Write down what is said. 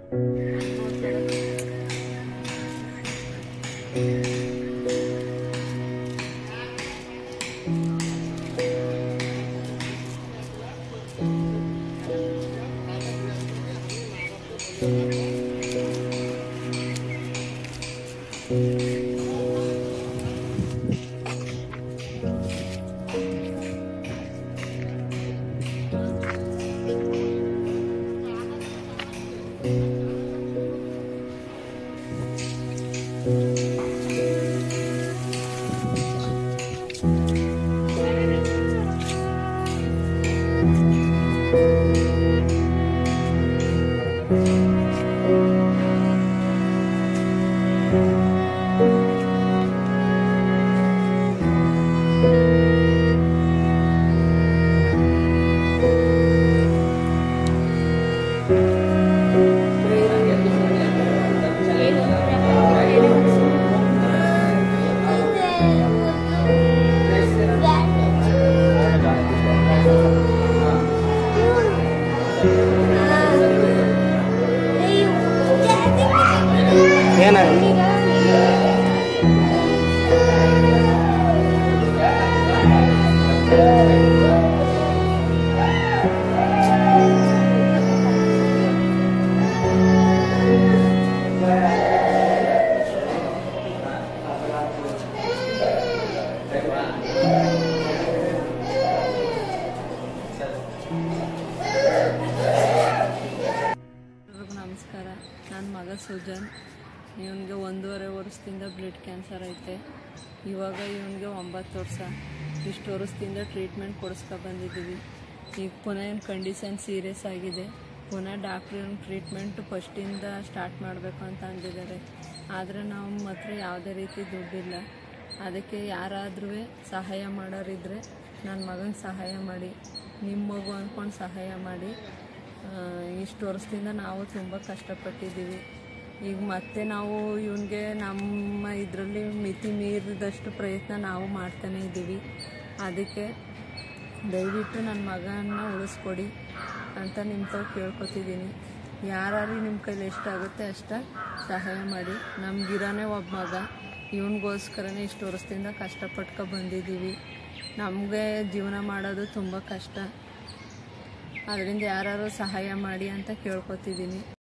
ಏನ ಎಲ್ರಿಗೂ ನಮಸ್ಕಾರ ನನ್ನ ಮಗ ಸುಜನ್ ಇವನಿಗೆ ಒಂದೂವರೆ ವರ್ಷದಿಂದ ಬ್ಲಡ್ ಕ್ಯಾನ್ಸರ್ ಐತೆ ಇವಾಗ ಇವನಿಗೆ ಒಂಬತ್ತು ವರ್ಷ ಇಷ್ಟು ವರ್ಷದಿಂದ ಟ್ರೀಟ್ಮೆಂಟ್ ಕೊಡಿಸ್ಕೊ ಬಂದಿದ್ದೀವಿ ಈಗ ಪುನಃ ಇವನ ಕಂಡೀಷನ್ ಸೀರಿಯಸ್ ಆಗಿದೆ ಪುನಃ ಡಾಕ್ಟ್ರು ಇವನ ಟ್ರೀಟ್ಮೆಂಟ್ ಫಸ್ಟಿಂದ ಸ್ಟಾರ್ಟ್ ಮಾಡಬೇಕು ಅಂತ ಅಂದಿದ್ದಾರೆ ಆದರೆ ನಮ್ಮ ಹತ್ರ ಯಾವುದೇ ರೀತಿ ದುಡ್ಡಿಲ್ಲ ಅದಕ್ಕೆ ಯಾರಾದ್ರೂ ಸಹಾಯ ಮಾಡೋರಿದ್ದರೆ ನನ್ನ ಮಗನಿಗೆ ಸಹಾಯ ಮಾಡಿ ನಿಮ್ಮ ಮಗು ಅಂದ್ಕೊಂಡು ಸಹಾಯ ಮಾಡಿ ಆ, ಇಷ್ಟು ವರ್ಷದಿಂದ ನಾವು ತುಂಬ ಕಷ್ಟಪಟ್ಟಿದ್ದೀವಿ ಈಗ ಮತ್ತೆ ನಾವು ಇವನಿಗೆ ನಮ್ಮ ಇದರಲ್ಲಿ ಮಿತಿ ಮೀರಿದಷ್ಟು ಪ್ರಯತ್ನ ನಾವು ಮಾಡ್ತಾನೆ ಇದ್ದೀವಿ ಅದಕ್ಕೆ ದಯವಿಟ್ಟು ನನ್ನ ಮಗನ ಉಳಿಸ್ಕೊಡಿ ಅಂತ ನಿಮ್ಮ ತಾವು ಕೇಳ್ಕೊತಿದ್ದೀನಿ ಯಾರು ನಿಮ್ಮ ಕೈಲಿ ಎಷ್ಟಾಗುತ್ತೆ ಅಷ್ಟ ಸಹಾಯ ಮಾಡಿ ನಮ್ಗಿರೋನೇ ಒಬ್ಬ ಮಗ ಇವನಿಗೋಸ್ಕರನೇ ಇಷ್ಟು ವರ್ಷದಿಂದ ಕಷ್ಟಪಟ್ಕೊ ಬಂದಿದ್ದೀವಿ ನಮಗೆ ಜೀವನ ಮಾಡೋದು ತುಂಬ ಕಷ್ಟ ಅದರಿಂದ ಯಾರು ಸಹಾಯ ಮಾಡಿ ಅಂತ ಕೇಳ್ಕೊತಿದ್ದೀನಿ